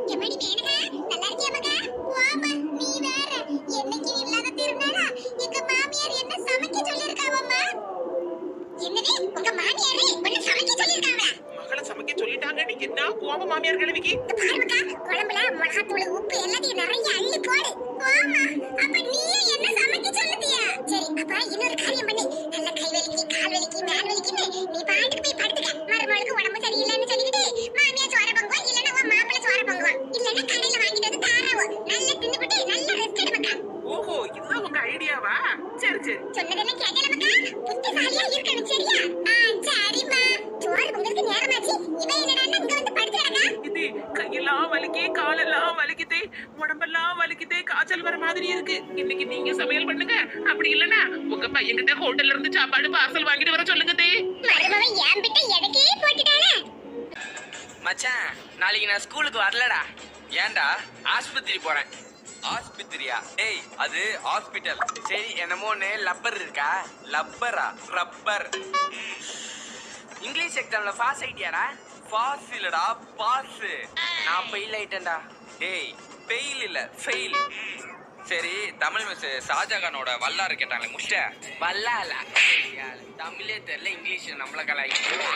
எப்படி வேணுங்க நல்லா இருக்கியா மகா வாமா நீ வேற என்னைக்கு இல்லாத திருநாளா எங்க மாமியார் என்ன சமைக்க சொல்லிருக்காவம்மா என்னது உங்க மாமியார் உன்னை சமைக்க சொல்லிருக்காங்களா மகளை சமைக்க சொல்லிட்டாங்க நீ என்ன கோவம் மாமியார் கிழவிக்கு இந்த பாருங்கக்கா குழம்புல மிளகாத்தூள் உப்பு எல்லாத்தையும் நிறைய அள்ளி போடு வாமா அப்ப நீயே என்ன சமைக்க சொல்லுதியா சரி அப்ப இன்னொரு காரியம் பண்ணு நல்ல கை வலிக்கு கால் வலிக்கு மேல் வலிக்குன்னு நீ பாட்டுக்கு போய் படுத்துக்க மருமகளுக்கு உடம்பு சரியில்லைன்னு சொல்லிக்கிட்டு மாமியா சோற பொங்குவா இல்லன்னா உன் மாப்பிள்ளை சோற பொங்குவா இல்லன்னா கடையில வாங்கிட்டு வந்து தாராவோ நல்லா தின்னுபிட்டு நல்ல ரெஸ்ட் எடுமக்கா ஓஹோ இதுதான் உங்க ஐடியாவா சரி சரி சொன்னதெல்லாம் கேட்கல மக்கா புத்திசாலியா இருக்கணும் சரியா ஆ சரிம்மா சோறு பொங்கலுக்கு நேரமாச்சு இவன் என்னடா இங்க வந்து படுத்து கிடக்கா இது கையெல்லாம் வலிக்கே காலெல்லாம் வலிக்குதே உடம்பெல்லாம் வலிக்குதே காய்ச்சல் வர மாதிரி இருக்கு இன்னைக்கு நீங்க சமையல் பண்ணுங்க அப்படி இல்லனா உங்க பையன்கிட்ட ஹோட்டல்ல இருந்து சாப்பாடு பார்சல் வாங்கிட்டு வர சொல்லுங்க தே மருமவன் ஏன் பிட்ட எனக்கே போட்டுட்டானே மச்சான் நாளைக்கு நான் ஸ்கூலுக்கு வரலடா ஏன்டா ஆஸ்பத்திரி போறேன் ஆஸ்பத்திரியா டேய் அது ஹாஸ்பிட்டல் சரி என்னமோன்னு லப்பர் இருக்கா லப்பரா ரப்பர் இங்கிலீஷ் எக்ஸாம்ல பாஸ் ஆயிட்டியாடா பாஸ் இல்லடா பாஸ் நான் ஃபெயில் ஆயிட்டேன்டா டேய் ஃபெயில் இல்ல ஃபெயில் சரி தமிழ் மிஸ் ஷாஜகானோட வல்லாறு கேட்டாங்களே முஷ்ட வல்லால தமிழே தெரியல இங்கிலீஷ் நம்மள கலாய்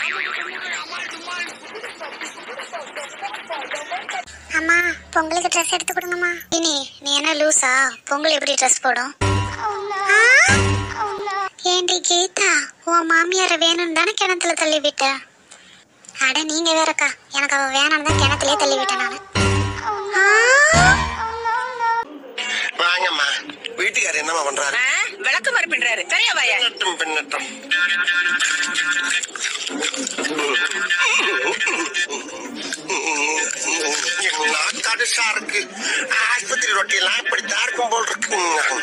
அம்மா பொங்கலுக்கு ட்ரெஸ் எடுத்து கொடுங்கம்மா இனி நீ என்ன லூசா பொங்கல் எப்படி ட்ரெஸ் போடும் ஏண்டி கீதா உன் மாமியார வேணும்னு தானே கிணத்துல தள்ளி விட்ட அட நீங்க வேறக்கா எனக்கு அவ வேணும்னு தான் கிணத்துலயே தள்ளி விட்டேன் நானு ஆ! வாங்கம்மா வீட்டுக்காரர் என்னம்மா பண்றாரு விளக்கு மறுப்பின்றாரு சரியா வாயா பின்னட்டும் பின்னட்டும் நாக்காடுசா இருக்கு ஆஸ்பத்திரி ரொட்டி எல்லாம் இப்படித்தான் இருக்கும் போல் இருக்கு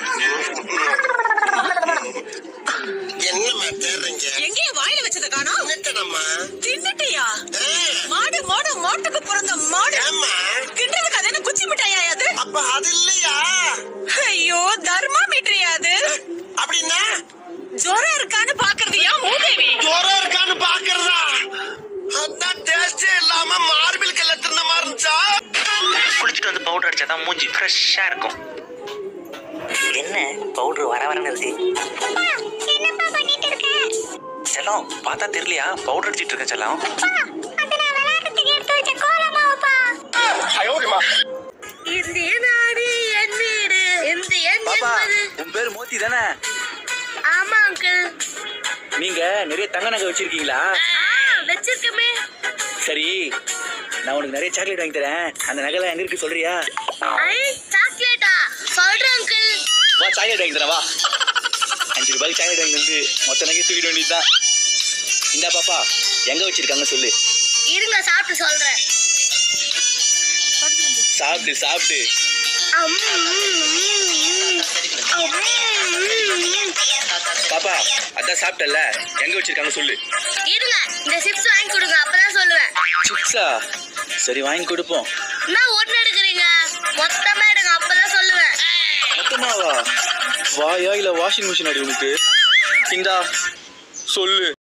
என்னம்மா தேடுறீங்க எங்கேயும் வாயில வச்சத காணோம் நிட்டனம்மா தின்னுட்டியா மாடு மாடு மாட்டுக்கு பிறந்த மாடு ஏம்மா தின்றதுக்கு அது என்ன குச்சி மிட்டாயா அது அப்ப அது இல்லையா ஐயோ தர்மா மீட்டரியா அது அப்படின்னா ஜோரம் இருக்கான்னு பாக்குறது ஏன் மூதேவி ஜோரம் இருக்கான்னு பாக்குறதா அதான் டேஸ்டே இல்லாம மார்பிள் கல்ல தின்ன மாதிரி இருந்துச்சா குளிச்சுட்டு வந்து பவுடர் அடிச்சாதான் மூஞ்சி ஃப்ரெஷ்ஷா இருக்கும் என்ன பவுடர் வர வரன்னு இருக்கு என்னப்பா பண்ணிட்டு இருக்க செல்லம் பார்த்தா தெரியலையா பவுடர் அடிச்சிட்டு இருக்கேன் செல்லம் அப்பா, அது நான் விளையாடுறதுக்கு எடுத்து வச்ச கோலமாவுப்பா இந்திய நாடு என் வீடு இந்திய பாப்பா உன் பேர் மோத்தி தானே ஆமா அங்கிள் நீங்க நிறைய தங்க நகை வச்சிருக்கீங்களா வச்சிருக்கமே சரி நான் உனக்கு நிறைய சாக்லேட் வாங்கி தரேன் அந்த நகைலாம் எங்க இருக்கு சொல்றியா ஐ சாக்லேட்டா சொல்றேன் அங்கிள் வா சாக்லேட் வாங்கி தரேன் வா அஞ்சு ரூபாய்க்கு சாக்லேட் வாங்கி வந்து மொத்த நகை தூக்கிட வேண்டியதுதான் இந்தா பாப்பா எங்க வச்சிருக்காங்க சொல்லு இருங்க சாப்பிட்டு சொல்றேன் சாப்பிட்டு சாப்பிட்டு பாப்பா அதான் சாப்பிட்டல எங்க வச்சிருக்காங்க சொல்லு இருங்க இந்த சிப்ஸ் வாங்கி கொடுங்க அப்பதான் சொல்லுவேன் சிப்ஸா சரி வாங்கி கொடுப்போம் நான் ஒண்ணு எடுக்கிறீங்க மொத்தமா எடுங்க அப்பதான் சொல்லுவேன் மொத்தமாவா வாயா இல்ல வாஷிங் மிஷின் அடி உனக்கு இந்தா சொல்லு